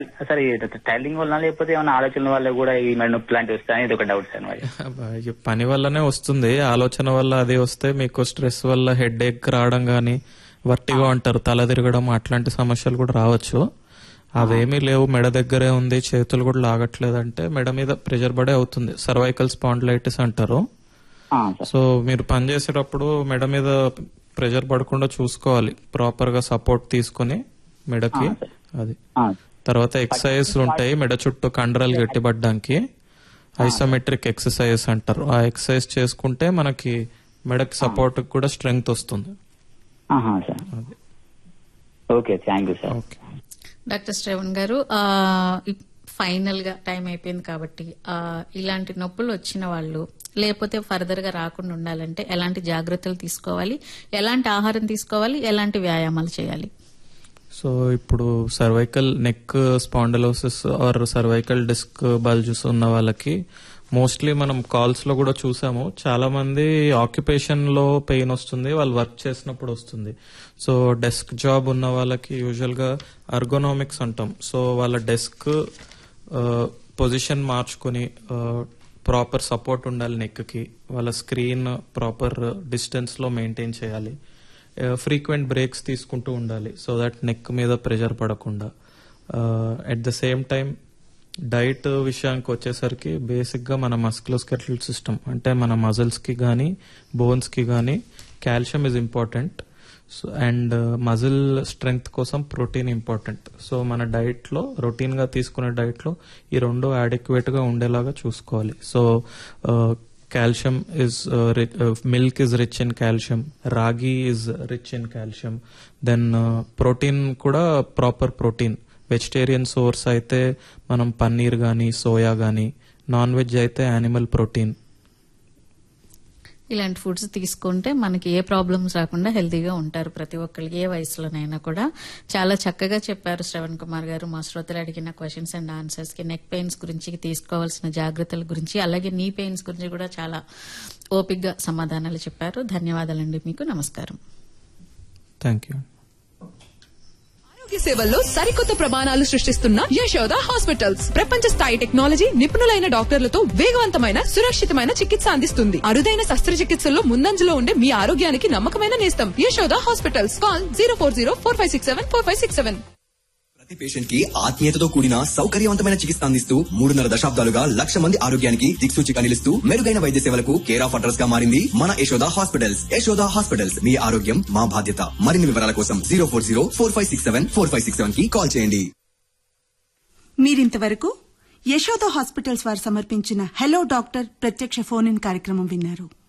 sir tiling వల్ల లేకపోతే ఏమైనా ఆలోచనల వల్ల కూడా ఈ మెడ నొప్పి లాంటివి వస్తాయని ఇది ఒక డౌట్ సార్ మరి ఈ పని వల్లనే వస్తుంది ఆలోచన వల్ల అది వస్తే మీకు స్ట్రెస్ వల్ల హెడ్ ఎక్ రావడం గానీ వర్టిగా అంటారు తల తిరగడం అట్లాంటి సమస్యలు కూడా రావచ్చు అవేమీ లేవు మెడ దగ్గరే ఉంది చేతులు కూడా లాగట్లేదంటే మెడ మీద ప్రెషర్ పడే అవుతుంది సర్వైకల్ స్పాండిలైటిస్ అంటారు ఆ, సార్ సో మీరు పని చేసేటప్పుడు మెడ మీద ప్రెషర్ పడకుండా చూసుకోవాలి ప్రాపర్ గా సపోర్ట్ తీసుకుని మెడకి అది ఆ, తర్వాత ఎక్సర్సైజ్ ఉంటాయి మెడ చుట్టూ కండరాలు గట్టిపడడానికి ఐసోమెట్రిక్ ఎక్సర్సైజ్ అంటారు ఆ ఎక్సర్సైజ్ చేసుకుంటే మనకి మెడకి సపోర్ట్ కూడా స్ట్రెంగ్త్ వస్తుంది ఆహా, సార్ అది okay thank you sir okay doctor Shravan గారు ఫైనల్ గా టైం అయిపోయింది కాబట్టి ఆ, ఇలాంటి నొప్పులు వచ్చిన వాళ్ళు లేకపోతే ఫర్దర్ గా రాకుండా ఉండాలంటే ఎలాంటి జాగ్రత్తలు తీసుకోవాలి ఎలాంటి ఆహారం తీసుకోవాలి ఎలాంటి వ్యాయామాలు చేయాలి సో ఇప్పుడు cervical neck spondylosis or cervical disc bulges ఉన్న వాళ్ళకి మోస్ట్లీ మనం కాల్స్ లో కూడా చూసాము చాలా మంది ఆక్యుపేషన్ లో పెయిన్ వస్తుంది వాళ్ళు వర్క్ చేసినప్పుడు వస్తుంది సో డెస్క్ జాబ్ ఉన్న వాళ్ళకి యూజువల్ గా అర్గోనామిక్స్ అంటాం సో వాళ్ళ డెస్క్ పొజిషన్ మార్చుకొని ప్రాపర్ సపోర్ట్ ఉండాలి నెక్ కి వాళ్ళ స్క్రీన్ ప్రాపర్ డిస్టెన్స్ లో మెయింటైన్ చేయాలి ఫ్రీక్వెంట్ బ్రేక్స్ తీసుకుంటూ ఉండాలి సో దట్ నెక్ మీద ప్రెషర్ పడకుండా at the same time diet విషయానికి వచ్చేసరికి బేసిక్ గా మన మస్కులోస్కెటల్ సిస్టమ్ అంటే మన మజిల్స్ కి కానీ బోన్స్ కి కానీ calcium is important so and muscle strength కోసం ప్రోటీన్ ఇంపార్టెంట్ సో మన డైట్ లో రొటీన్ గా తీసుకునే డైట్ లో ఈ రెండు అడిక్వేట్ గా ఉండేలాగా చూసుకోవాలి so calcium is milk is rich in calcium ragi is rich in calcium then protein కూడా ప్రాపర్ ప్రోటీన్ వెజిటేరియన్ సోర్స్ అయితే మనం పన్నీర్ గానీ సోయా గానీ నాన్ వెజ్ అయితే యానిమల్ ప్రోటీన్ ఇలాంటి ఫుడ్స్ తీసుకుంటే మనకి ఏ ప్రాబ్లమ్స్ రాకుండా హెల్తీగా ఉంటారు ప్రతి ఒక్కరికి ఏ వయసులోనైనా కూడా చాలా చక్కగా చెప్పారు శ్రవణ్ కుమార్ గారు మా శ్రోతలు అడిగిన క్వశ్చన్స్ అండ్ ఆన్సర్స్ కి నెక్ పెయిన్స్ గురించి తీసుకోవాల్సిన జాగ్రత్తల గురించి అలాగే నీ పెయిన్స్ గురించి కూడా చాలా ఓపిక్గా సమాధానాలు చెప్పారు ధన్యవాదాలండి మీకు నమస్కారం థ్యాంక్ యూ ఆరోగ్య సేవల్లో సరికొత్త ప్రమాణాలు సృష్టిస్తున్న యశోద హాస్పిటల్స్ ప్రపంచ స్థాయి టెక్నాలజీ నిపుణులైన డాక్టర్లతో వేగవంతమైన సురక్షితమైన చికిత్స అందిస్తుంది అరుదైన శస్త్రచికిత్సల్లో ముందంజలో ఉండే మీ ఆరోగ్యానికి నమ్మకమైన నేస్తం Yashoda hospitals call zero four zero four five six seven four five six seven ప్రతి పేషెంట్ కి ఆత్మీయతతో కూడిన సౌకర్యవంతమైన చికిత్స అందిస్తూ మూడున్నర దశాబ్దాలుగా లక్ష మంది ఆరోగ్యానికి దిక్సూచిగా నిలుస్తూ మెరుగైన వైద్య సేవలకు కేర్ ఆఫ్ అడ్రస్ గా మారింది మన యశోద హాస్పిటల్స్ యశోద హాస్పిటల్స్ మీ ఆరోగ్యం మా బాధ్యత మరిన్ని వివరాల కోసం zero four zero four five six seven four five six seven కి కాల్ చేయండి మీరింతవరకు యశోద హాస్పిటల్స్ వారు సమర్పించిన హలో డాక్టర్ ప్రత్యక్ష ఫోన్ ఇన్ కార్యక్రమం విన్నారు